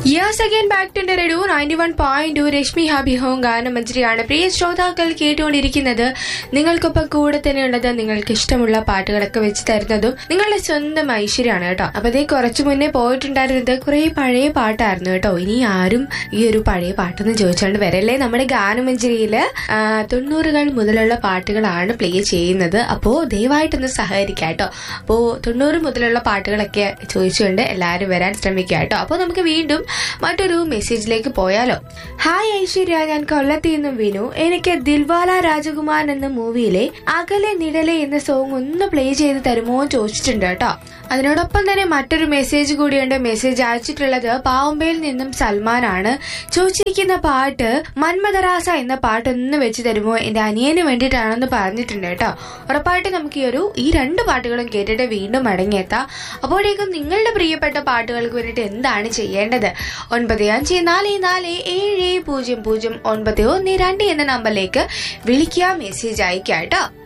yes again back to radio ninety one point two Rashmi happy home ഗാനമഞ്ജരിയാണ് പ്രിയ ശ്രോതാക്കൾ കേട്ടുകൊണ്ടിരിക്കുന്നത് നിങ്ങൾക്കൊപ്പം കൂടെ തന്നെ ഉള്ളത് നിങ്ങൾക്ക് ഇഷ്ടമുള്ള പാട്ടുകളൊക്കെ വെച്ച് തരുന്നതും നിങ്ങളുടെ സ്വന്തം ഐശ്വര്യമാണ് കേട്ടോ അപ്പൊ അതേ കുറച്ചു മുന്നേ പോയിട്ടുണ്ടായിരുന്നത് കുറെ പഴയ പാട്ടായിരുന്നു കേട്ടോ ഇനി ആരും ഈ ഒരു പഴയ പാട്ടെന്ന് ചോദിച്ചുകൊണ്ട് വരല്ലേ നമ്മുടെ ഗാനമഞ്ജരിയില് ആ, തൊണ്ണൂറുകൾ മുതലുള്ള പാട്ടുകളാണ് പ്ലേ ചെയ്യുന്നത് അപ്പോ ദയവായിട്ടൊന്ന് സഹകരിക്കാം കേട്ടോ അപ്പോ തൊണ്ണൂറ് മുതലുള്ള പാട്ടുകളൊക്കെ ചോദിച്ചുകൊണ്ട് എല്ലാവരും വരാൻ ശ്രമിക്കുക കേട്ടോ അപ്പോൾ നമുക്ക് വീണ്ടും മറ്റൊരു മെസ്സേജിലേക്ക് പോയാലോ ഹായ് ഐശ്വര്യ ഞാൻ കൊല്ലത്തിൽ നിന്നും വിനു എനിക്ക് ദിൽവാല രാജകുമാർ എന്ന മൂവിയിലെ അകലെ നിഴലെ എന്ന സോങ് ഒന്ന് പ്ലേ ചെയ്ത് തരുമോ എന്ന് ചോദിച്ചിട്ടുണ്ട് കേട്ടോ അതിനോടൊപ്പം തന്നെ മറ്റൊരു മെസ്സേജ് കൂടിയുണ്ട് മെസ്സേജ് അയച്ചിട്ടുള്ളത് പാവമ്പയിൽ നിന്നും സൽമാൻ ആണ് ചോദിച്ചിരിക്കുന്ന പാട്ട് മന്മദറാസ എന്ന പാട്ട് ഒന്ന് വെച്ച് തരുമോ എന്റെ അനിയന് വേണ്ടിയിട്ടാണെന്ന് പറഞ്ഞിട്ടുണ്ട് കേട്ടോ ഉറപ്പായിട്ട് നമുക്ക് ഈ ഒരു ഈ രണ്ട് പാട്ടുകളും കേട്ടിട്ട് വീണ്ടും മടങ്ങിയെത്താം അപ്പോഴേക്കും നിങ്ങളുടെ പ്രിയപ്പെട്ട പാട്ടുകൾക്ക് വേണ്ടിയിട്ട് എന്താണ് ചെയ്യേണ്ടത് ഒൻപത് അഞ്ച് നാല് നാല് ഏഴ് പൂജ്യം പൂജ്യം ഒൻപത് ഒന്ന് രണ്ട് എന്ന നമ്പറിലേക്ക് വിളിക്കുക മെസ്സേജ് അയക്കാം കേട്ടോ